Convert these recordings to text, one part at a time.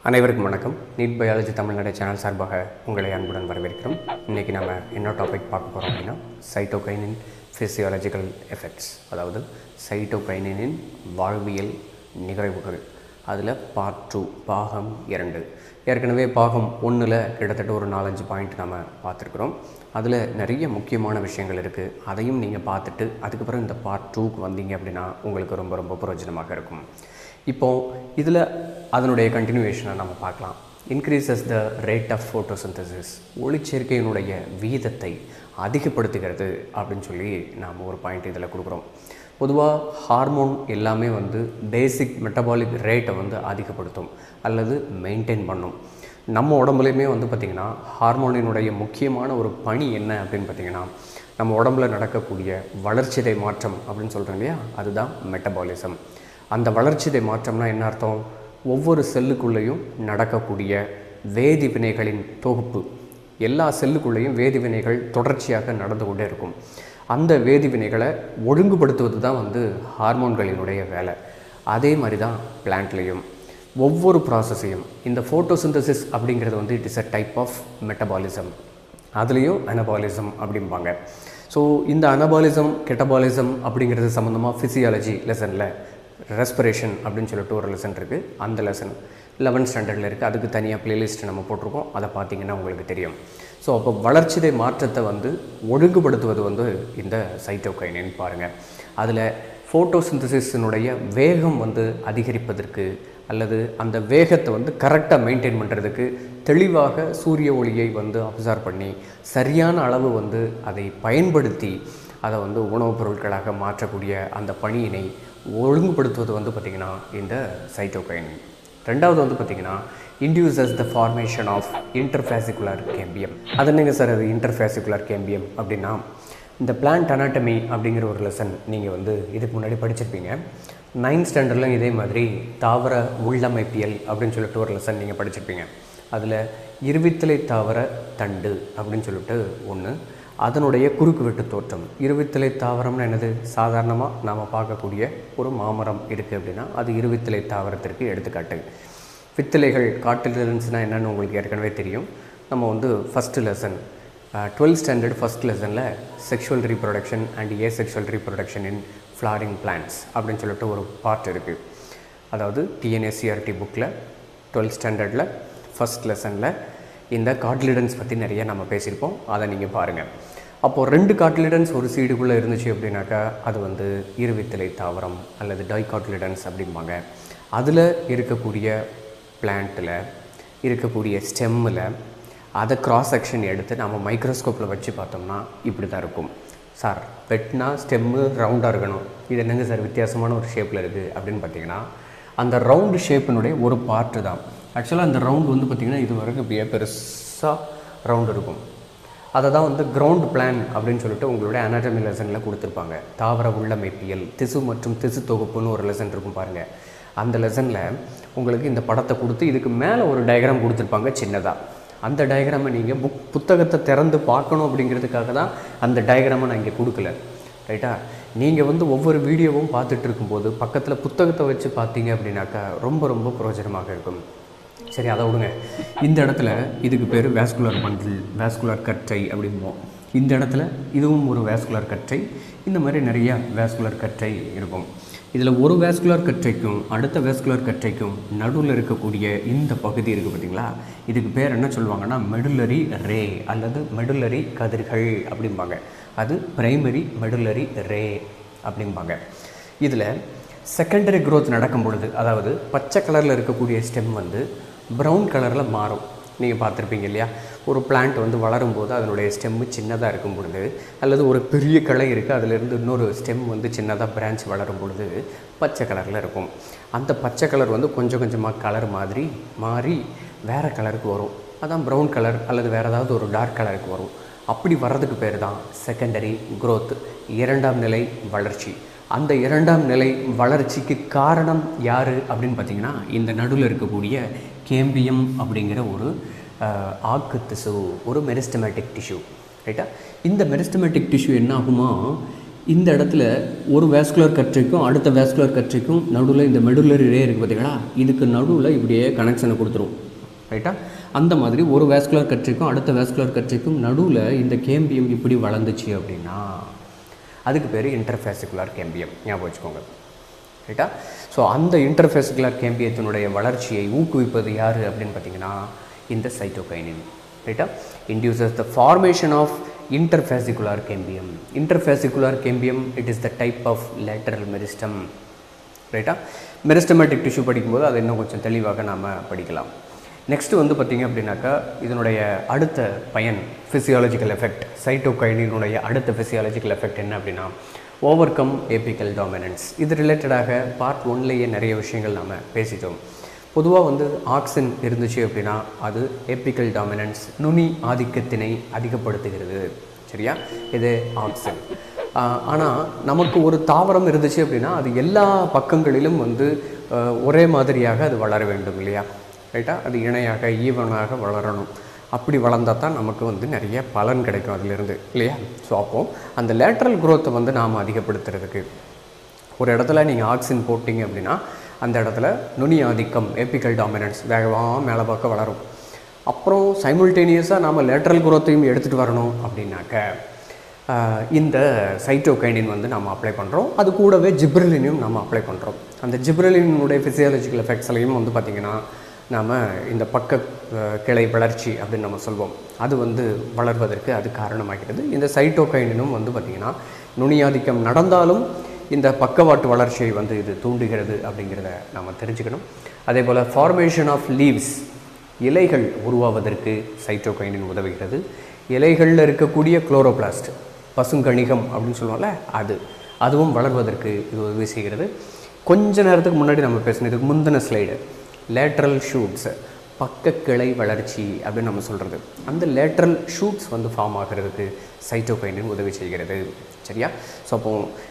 அனைவருக்கும் வணக்கம் NEET biology Tamil Nadu channel சார்பாக உங்களை அன்புடன் வரவேற்கிறோம் இன்றைக்கி நம்ம என்ன டாபிக் பார்க்க போகிறோம் அப்படின்னா சைட்டோகைனின் ஃபிசியாலஜிக்கல் எஃபெக்ட்ஸ் அதாவது சைட்டோகைனின் வாழ்வியல் நிகழ்வுகள் அதில் பார்ட் டூ பாகம் இரண்டு ஏற்கனவே பாகம் ஒன்றில் கிட்டத்தட்ட ஒரு நாலஞ்சு பாயிண்ட் நம்ம பார்த்துருக்குறோம் அதில் நிறைய முக்கியமான விஷயங்கள் இருக்குது அதையும் நீங்கள் பார்த்துட்டு அதுக்கப்புறம் இந்த பார்ட் டூக்கு வந்தீங்க அப்படின்னா உங்களுக்கு ரொம்ப ரொம்ப பிரயோஜனமாக இருக்கும் இப்போ இதில் அதனுடைய கண்டினியூவேஷனை நம்ம பார்க்கலாம் increases the rate of photosynthesis ஒளிச்சேர்க்கையினுடைய வீதத்தை அதிகப்படுத்துகிறது அப்படின்னு சொல்லி நாம் ஒரு பாயிண்ட் இதில் கொடுக்குறோம் பொதுவாக ஹார்மோன் எல்லாமே வந்து பேசிக் மெட்டபாலிக் ரேட்டை வந்து அதிகப்படுத்தும் அல்லது மெயின்டைன் பண்ணும் நம்ம உடம்புலையுமே வந்து பார்த்திங்கன்னா ஹார்மோனினுடைய முக்கியமான ஒரு பணி என்ன அப்படின்னு பார்த்திங்கன்னா நம்ம உடம்புல நடக்கக்கூடிய வளர்ச்சிதை மாற்றம் அப்படின்னு சொல்கிறோம் இல்லையா அதுதான் மெட்டபாலிசம் அந்த வளர்ச்சிதை மாற்றம்னா என்ன அர்த்தம் ஒவ்வொரு செல்லுக்குள்ளேயும் நடக்கக்கூடிய வேதி வினைகளின் தொகுப்பு எல்லா செல்லுக்குள்ளேயும் வேதி வினைகள் தொடர்ச்சியாக நடந்து கொண்டே இருக்கும் அந்த வேதி வினைகளை ஒழுங்குபடுத்துவது தான் வந்து ஹார்மோன்களினுடைய வேலை அதே மாதிரி தான் பிளான்ட்லேயும் ஒவ்வொரு ப்ராசஸையும் இந்த ஃபோட்டோசிந்தசிஸ் அப்படிங்கிறது வந்து it is a type of metabolism அதுலேயும் அனபாலிசம் அப்படிம்பாங்க ஸோ இந்த அனபாலிசம் கெட்டபாலிசம் அப்படிங்கிறது சம்மந்தமாக ஃபிசியாலஜி லெசனில் ரெஸ்பிரேஷன் அப்படின்னு சொல்லிட்டு ஒரு லெசன் இருக்குது அந்த லெசன் லெவன்த் ஸ்டாண்டர்டில் இருக்குது அதுக்கு தனியாக பிளேலிஸ்ட் நம்ம போட்டிருக்கோம் அதை பார்த்தீங்கன்னா உங்களுக்கு தெரியும் ஸோ அப்போ வளர்ச்சிதை மாற்றத்தை வந்து ஒழுங்குபடுத்துவது வந்து இந்த சைட்டோகைனின்னு பாருங்கள் அதில் ஃபோட்டோசிந்தசிஸினுடைய வேகம் வந்து அதிகரிப்பதற்கு அல்லது அந்த வேகத்தை வந்து கரெக்டாக மெயின்டைன் பண்ணுறதுக்கு தெளிவாக சூரிய ஒளியை வந்து அப்சர்வ் பண்ணி சரியான அளவு வந்து அதை பயன்படுத்தி அதை வந்து உணவுப் பொருட்களாக மாற்றக்கூடிய அந்த பணியினை ஒழுங்குபடுத்துவது வந்து பார்த்திங்கன்னா இந்த சைட்டோகைன் ரெண்டாவது வந்து பார்த்திங்கன்னா induces the formation of interfascicular cambium அது என்னங்க சார் அது இன்டர்ஃபேசிகுலர் கேம்பியம் அப்படின்னா இந்த பிளான்ட் அனாட்டமி அப்படிங்கிற ஒரு லெசன் நீங்கள் வந்து இதுக்கு முன்னாடி படிச்சிருப்பீங்க நைன்த் ஸ்டாண்டர்டில் இதே மாதிரி தாவர உள்ளமைப்பியல் அப்படின்னு சொல்லிட்டு ஒரு லெசன் நீங்கள் படிச்சிருப்பீங்க அதில் இருவித்தலை தாவர தண்டு அப்படின்னு சொல்லிட்டு ஒன்று அதனுடைய குறுக்கு வெட்டு தோற்றம் இருவித்தலை தாவரம்னு என்னது சாதாரணமாக நாம் பார்க்கக்கூடிய ஒரு மாமரம் இருக்குது அப்படின்னா அது இருவித்தலை தாவரத்திற்கு எடுத்துக்காட்டு வித்தலைகள் காட்டில் இருந்துச்சுன்னா என்னென்னு உங்களுக்கு ஏற்கனவே தெரியும் நம்ம வந்து first lesson twelfth standard first லெசனில் sexual reproduction and asexual reproduction in flowering plants அப்படின்னு சொல்லிட்டு ஒரு பார்ட் இருக்குது அதாவது டிஎன்எஸ்சிஆர்டி புக்கில் டுவெல்த் ஸ்டாண்டர்டில் ஃபஸ்ட் லெசனில் இந்த காட்லிடன்ஸ் பற்றி நிறைய நம்ம பேசியிருப்போம் அதை நீங்கள் பாருங்கள் அப்போது ரெண்டு காட்லிடன்ஸ் ஒரு சீடுக்குள்ளே இருந்துச்சு அப்படின்னாக்கா அது வந்து இருவித்தலை தாவரம் அல்லது டைகாட்லிடன்ஸ் அப்படிம்பாங்க அதில் இருக்கக்கூடிய பிளான்ட்டில் இருக்கக்கூடிய ஸ்டெம்மில் அதை கிராஸ் செக்ஷன் எடுத்து நம்ம மைக்ரோஸ்கோப்பில் வச்சு பார்த்தோம்னா இப்படி தான் இருக்கும் சார் வெட்னா ஸ்டெம்மு ரவுண்டாக இருக்கணும் இது என்னங்க சார் வித்தியாசமான ஒரு ஷேப்பில் இருக்குது அப்படின்னு பார்த்தீங்கன்னா அந்த ரவுண்டு ஷேப்பினுடைய ஒரு பார்ட்டு தான் ஆக்சுவலாக அந்த ரவுண்டு வந்து பார்த்திங்கன்னா இது வரைக்கும் இப்படியே பெருசாக ரவுண்டு இருக்கும் அதை தான் வந்து கிரவுண்ட் பிளான் அப்படின்னு சொல்லிட்டு உங்களுடைய அனாட்டமி லெசனில் கொடுத்துருப்பாங்க தாவர உள்ளமைப்பியல் திசு மற்றும் திசு தொகுப்புன்னு ஒரு லெசன் இருக்கும் பாருங்கள் அந்த லெசனில் உங்களுக்கு இந்த படத்தை கொடுத்து இதுக்கு மேலே ஒரு டயக்ராம் கொடுத்துருப்பாங்க சின்னதாக அந்த டயக்ராமை நீங்கள் புக் புத்தகத்தை திறந்து பார்க்கணும் அப்படிங்கிறதுக்காக தான் அந்த டயக்ராமை நான் இங்கே கொடுக்கல ரைட்டா நீங்கள் வந்து ஒவ்வொரு வீடியோவும் பார்த்துட்டு இருக்கும்போது பக்கத்தில் புத்தகத்தை வச்சு பார்த்தீங்க அப்படின்னாக்கா ரொம்ப ரொம்ப பிரயோஜனமாக இருக்கும் சரி அதை விடுங்க இந்த இடத்துல இதுக்கு பேர் வேஸ்குலர் பண்டில் வேஸ்குலர் கற்றை அப்படிம்போம் இந்த இடத்துல இதுவும் ஒரு வேஸ்குலர் கற்றை இந்த மாதிரி நிறைய வேஸ்குலர் கற்றை இருக்கும் இதில் ஒரு வேஸ்குலர் கற்றைக்கும் அடுத்த வேஸ்குலர் கற்றைக்கும் நடுவில் இருக்கக்கூடிய இந்த பகுதி இருக்குது பார்த்தீங்களா இதுக்கு பேர் என்ன சொல்லுவாங்கன்னா மெடுலரி ரே அல்லது மெடுலரி கதிர்கள் அப்படிம்பாங்க அது பிரைமரி மெடுலரி ரே அப்படிம்பாங்க இதில் செகண்டரி க்ரோத் நடக்கும் பொழுது அதாவது பச்சை கலரில் இருக்கக்கூடிய ஸ்டெம் வந்து ப்ரௌன் கலரில் மாறும் நீங்கள் பார்த்துருப்பீங்க இல்லையா ஒரு பிளான்ட் வந்து வளரும் போது அதனுடைய ஸ்டெம்மு சின்னதாக இருக்கும் பொழுது அல்லது ஒரு பெரிய கிளை இருக்குது அதிலிருந்து இன்னொரு ஸ்டெம் வந்து சின்னதாக பிரான்ச் வளரும் பொழுது பச்சை கலரில் இருக்கும் அந்த பச்சை கலர் வந்து கொஞ்சம் கொஞ்சமாக கலர் மாதிரி மாறி வேறு கலருக்கு வரும் அதான் ப்ரௌன் கலர் அல்லது வேறு ஏதாவது ஒரு டார்க் கலருக்கு வரும் அப்படி வர்றதுக்கு பேர் தான் செகண்டரி growth இரண்டாம் நிலை வளர்ச்சி அந்த இரண்டாம் நிலை வளர்ச்சிக்கு காரணம் யார் அப்படின்னு பார்த்தீங்கன்னா இந்த நடுவில் இருக்கக்கூடிய கேம்பியம் அப்படிங்கிற ஒரு அஹ், ஆக்கு திசு ஒரு மெரிஸ்டமேட்டிக் டிஷ்யூ ரைட்டா இந்த மெரிஸ்டமேட்டிக் டிஷ்யூ என்ன ஆகுமா இந்த இடத்துல ஒரு வேஸ்குலர் கற்றைக்கும் அடுத்த வேஸ்குலர் கற்றைக்கும் நடுவில் இந்த மெடுலரி ரே இருக்குது பார்த்தீங்களா இதுக்கு நடுவில் இப்படியே கனெக்ஷனை கொடுத்துரும் ரைட்டா அந்த மாதிரி ஒரு வேஸ்குலர் கற்றைக்கும் அடுத்த வேஸ்குலர் கற்றைக்கும் நடுவில் இந்த கேம்பியம் இப்படி வளர்ந்துச்சு அப்படின்னா அதுக்கு பேர் இன்டர்ஃபேசிகுலர் கேம்பியம் ஞாபகம் வச்சுக்கோங்க ரைட்டா ஸோ அந்த இன்டர்ஃபேசிகுலர் கேம்பியத்தினுடைய வளர்ச்சியை ஊக்குவிப்பது யார் அப்படின்னு பார்த்தீங்கன்னா இந்த சைட்டோகைனின் ரைட்டா induces the formation of interfascicular cambium interfascicular cambium it is the type of lateral meristem ரைட்டா மெரிஸ்டமேட்டிக் டிஷ்யூ படிக்கும்போது அதை இன்னும் கொஞ்சம் தெளிவாக நாம் படிக்கலாம் நெக்ஸ்ட்டு வந்து பார்த்திங்க அப்படின்னாக்கா இதனுடைய அடுத்த பயன் ஃபிசியாலஜிக்கல் எஃபெக்ட் சைட்டோகைனினுடைய அடுத்த ஃபிசியாலஜிக்கல் எஃபெக்ட் என்ன அப்படின்னா ஓவர் கம் ஏபிக்கல் டாமினன்ஸ் இது ரிலேட்டடாக பார்ட் ஒன்லேயே நிறைய விஷயங்கள் நாம் பேசிட்டோம் பொதுவாக வந்து ஆக்சின் இருந்துச்சு அப்படின்னா அது ஏபிக்கல் டாமினன்ஸ் நுனி ஆதிக்கத்தினை அதிகப்படுத்துகிறது சரியா இது ஆக்சின் ஆனால் நமக்கு ஒரு தாவரம் இருந்துச்சு அப்படின்னா அது எல்லா பக்கங்களிலும் வந்து ஆஹ், ஒரே மாதிரியாக அது வளர வேண்டும் இல்லையா ரைட்டா அது இணையாக ஈவனாக வளரணும் அப்படி வளர்ந்தால் தான் நமக்கு வந்து நிறைய பலன் கிடைக்கும் அதிலிருந்து இல்லையா ஸோ அப்போது அந்த லேட்ரல் growth-அ வந்து நாம் அதிகப்படுத்துறதுக்கு ஒரு இடத்துல நீங்கள் ஆக்சின் போட்டிங்க அப்படின்னா அந்த இடத்துல நுனி ஆதிக்கம் ஏபிக்கல் டாமினன்ஸ் வேகமாக மேலே பார்க்க வளரும் அப்புறம் சைமுல்டேனியஸாக நாம் லேட்ரல் குரோத்தையும் எடுத்துகிட்டு வரணும் அப்படின்னாக்க ஆஹ், இந்த சைட்டோகைனின் வந்து நம்ம அப்ளை பண்ணுறோம் அது கூடவே ஜிப்ரலினையும் நம்ம அப்ளை பண்ணுறோம் அந்த ஜிப்ரலினுடைய ஃபிசியாலஜிக்கல் எஃபெக்ட்ஸ்லையும் வந்து பார்த்திங்கன்னா நாம் இந்த பக்க அஹ், கிளை வளர்ச்சி அப்படின்னு நம்ம சொல்வோம் அது வந்து வளர்வதற்கு அது காரணமாகிறது இந்த சைட்டோகைனினும் வந்து பார்த்திங்கன்னா நுனியாதிக்கம் நடந்தாலும் இந்த பக்கவாட்டு வளர்ச்சியை வந்து இது தூண்டுகிறது அப்படிங்கிறத நாம் தெரிஞ்சுக்கணும் அதே போல் ஃபார்மேஷன் ஆஃப் லீவ்ஸ் இலைகள் உருவாவதற்கு சைட்டோகைனின் உதவுகிறது இலைகளில் இருக்கக்கூடிய குளோரோபிளாஸ்ட் பசுங்கணிகம் அப்படின்னு சொல்லுவோம்ல அது அதுவும் வளர்வதற்கு இது உதவி செய்கிறது கொஞ்ச நேரத்துக்கு முன்னாடி நம்ம பேசினது இதுக்கு முந்தின ஸ்லைடு லேட்ரல் ஷூட்ஸ் பக்க கிளை வளர்ச்சி அப்படின்னு நம்ம சொல்கிறது அந்த லேட்ரல் ஷூட்ஸ் வந்து ஃபார்ம் ஆகிறதுக்கு சைட்டோகைனின் உதவி செய்கிறது சரியா ஸோ அப்போ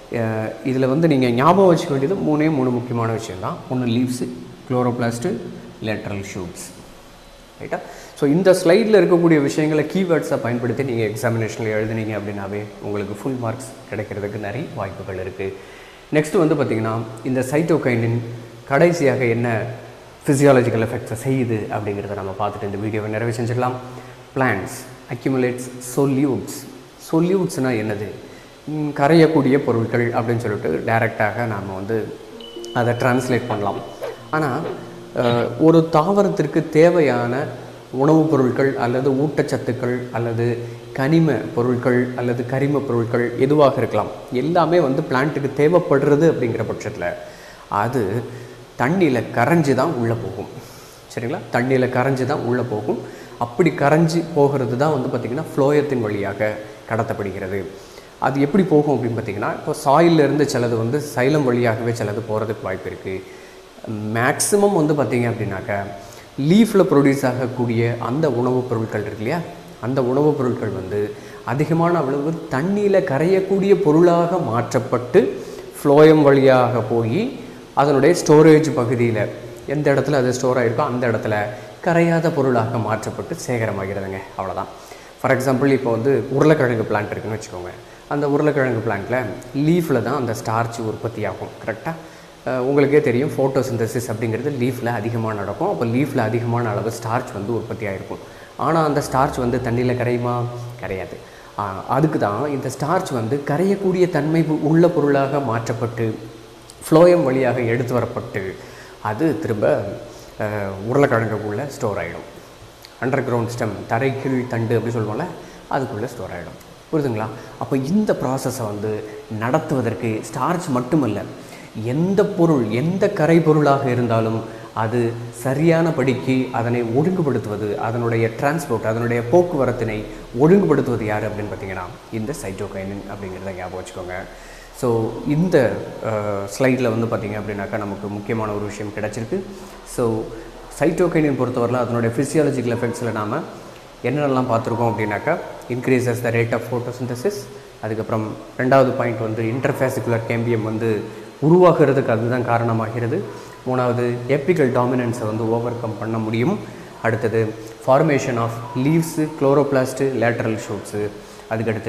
இதில் வந்து நீங்கள் ஞாபகம் வச்சுக்க வேண்டியது மூணே மூணு முக்கியமான விஷயம்தான் ஒன்று லீவ்ஸு குளோரோபிளாஸ்ட்டு லேட்ரல் ஷூட்ஸ் ரைட்டா ஸோ இந்த ஸ்லைடில் இருக்கக்கூடிய விஷயங்களை கீவேர்ட்ஸை பயன்படுத்தி நீங்கள் எக்ஸாமினேஷனில் எழுதுனீங்க அப்படின்னாவே உங்களுக்கு ஃபுல் மார்க்ஸ் கிடைக்கிறதுக்கு நிறைய வாய்ப்புகள் இருக்குது நெக்ஸ்ட் வந்து பார்த்திங்கன்னா இந்த சைட்டோகைனின் கடைசியாக என்ன ஃபிசியாலஜிக்கல் எஃபெக்ட்ஸை செய்யுது அப்படிங்கிறத நம்ம பார்த்துட்டு இந்த வீடியோவை நிறைவு செஞ்சிடலாம் பிளான்ஸ் அக்யூமுலேட்ஸ் சொல்யூட்ஸ் சொல்யூட்ஸ்னால் என்னது ம், கரையக்கூடிய பொருட்கள் அப்படின்னு சொல்லிட்டு டைரெக்டாக நாம் வந்து அதை டிரான்ஸ்லேட் பண்ணலாம் ஆனால் அஹ், ஒரு தாவரத்திற்கு தேவையான உணவுப் பொருட்கள் அல்லது ஊட்டச்சத்துக்கள் அல்லது கனிம பொருட்கள் அல்லது கரிம பொருட்கள் எதுவாக இருக்கலாம் எல்லாமே வந்து பிளான்ட்டுக்கு தேவைப்படுறது அப்படிங்கிற பட்சத்தில் அது தண்ணியில் கரைஞ்சி தான் உள்ளே போகும் சரிங்களா தண்ணியில் கரைஞ்சி தான் உள்ளே போகும் அப்படி கரைஞ்சி போகிறது தான் வந்து பார்த்திங்கன்னா ஃப்ளோயத்தின் வழியாக கடத்தப்படுகிறது அது எப்படி போகும் அப்படின்னு பார்த்தீங்கன்னா இப்போ சாயில்ல இருந்து சிலது வந்து சைலம் வழியாகவே சிலது போகிறதுக்கு வாய்ப்பு இருக்குது மேக்ஸிமம் வந்து பார்த்தீங்க அப்படின்னாக்கா லீஃபில் ப்ரொடியூஸ் ஆகக்கூடிய அந்த உணவுப் பொருட்கள் இருக்கு இல்லையா அந்த உணவுப் பொருட்கள் வந்து அதிகமான அளவு தண்ணியில் கரையக்கூடிய பொருளாக மாற்றப்பட்டு ஃப்ளோயம் வழியாக போய் அதனுடைய ஸ்டோரேஜ் பகுதியில் எந்த இடத்துல அது ஸ்டோர் ஆகிருக்கோ அந்த இடத்துல கரையாத பொருளாக மாற்றப்பட்டு சேகரமாகிறதுங்க அவ்வளோதான் ஃபார் எக்ஸாம்பிள் இப்போ வந்து உருளைக்கிழங்கு பிளான்ட் இருக்குன்னு வச்சுக்கோங்க அந்த உருளைக்கிழங்கு பிளான்ட்டில் லீஃபில் தான் அந்த ஸ்டார்ச் உற்பத்தி ஆகும் கரெக்டாக உங்களுக்கே தெரியும் ஃபோட்டோசிந்தசிஸ் அப்படிங்கிறது லீஃபில் அதிகமாக நடக்கும் அப்போ லீஃபில் அதிகமான அளவு ஸ்டார்ச் வந்து உற்பத்தி ஆகிருக்கும் ஆனால் அந்த ஸ்டார்ச் வந்து தண்ணியில் கரையுமா கரையாது ஆஹ் அதுக்கு தான் இந்த ஸ்டார்ச் வந்து கரையக்கூடிய தன்மை உள்ள பொருளாக மாற்றப்பட்டு ஃப்ளோயம் வழியாக எடுத்து வரப்பட்டு அது திரும்ப அஹ், உருளைக்கிழங்குக்குள்ளே ஸ்டோர் ஆகிடும் அண்டர் கிரவுண்ட் ஸ்டெம் தரைக்கீழ் தண்டு அப்படி சொல்லுவோம்ல அதுக்குள்ளே ஸ்டோர் ஆகிடும் புரியுதுங்களா அப்போ இந்த ப்ராசஸை வந்து நடத்துவதற்கு ஸ்டார்ச் மட்டுமல்ல எந்த பொருள் எந்த கரை பொருளாக இருந்தாலும் அது சரியான படிக்கு அதனை ஒழுங்குபடுத்துவது அதனுடைய டிரான்ஸ்போர்ட் அதனுடைய போக்குவரத்தினை ஒழுங்குபடுத்துவது யார் அப்படின்னு பார்த்தீங்கன்னா இந்த சைட்டோகைனின் அப்படிங்கிறத ஞாபகம் வச்சுக்கோங்க ஸோ இந்த ஸ்லைடில் வந்து பார்த்திங்க அப்படின்னாக்கா நமக்கு முக்கியமான ஒரு விஷயம் கிடச்சிருக்கு ஸோ சைட்டோகைனின் பொறுத்தவரையில் அதனுடைய ஃபிசியாலஜிக்கல் எஃபெக்ட்ஸில் நாம் என்னென்னலாம் பார்த்துருக்கோம் அப்படின்னாக்கா increases the rate of photosynthesis அதுக்கப்புறம் ரெண்டாவது பாயிண்ட் வந்து இன்டர்ஃபேசிகுலர் கேம்பியம் வந்து உருவாகிறதுக்கு அதுதான் காரணமாகிறது மூணாவது எப்பிக்கல் டாமினன்ஸை வந்து ஓவர் கம் பண்ண முடியும் அடுத்தது formation of leaves chloroplast lateral shoots அதுக்கடுத்து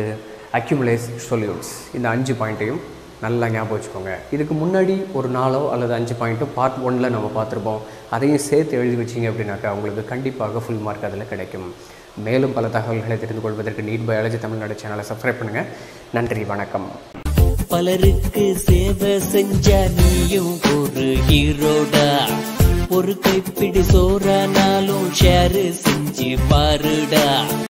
அக்யூமுலேஸ் சொல்யூட்ஸ் இந்த அஞ்சு பாயிண்ட்டையும் நல்லா ஞாபகம் வச்சுக்கோங்க இதுக்கு முன்னாடி ஒரு நாளோ அல்லது அஞ்சு பாயிண்ட்டோ பார்ட் ஒனில் நம்ம பார்த்துருப்போம் அதையும் சேர்த்து எழுதி வச்சிங்க அப்படின்னாக்கா உங்களுக்கு கண்டிப்பாக ஃபுல் மார்க் அதில் கிடைக்கும் மேலும் பல தகவல்களை தெரிந்து கொள்வதற்கு நீட் பயாலஜி தமிழ்நாடு சேனலை சப்ஸ்கிரைப் பண்ணுங்கள் நன்றி வணக்கம் பலருக்கு சேவை செஞ்ச நீயும் ஒரு ஹீரோடா ஒரு கைப்பிடி சோறானாலும் ஷேர் செஞ்சு பாருடா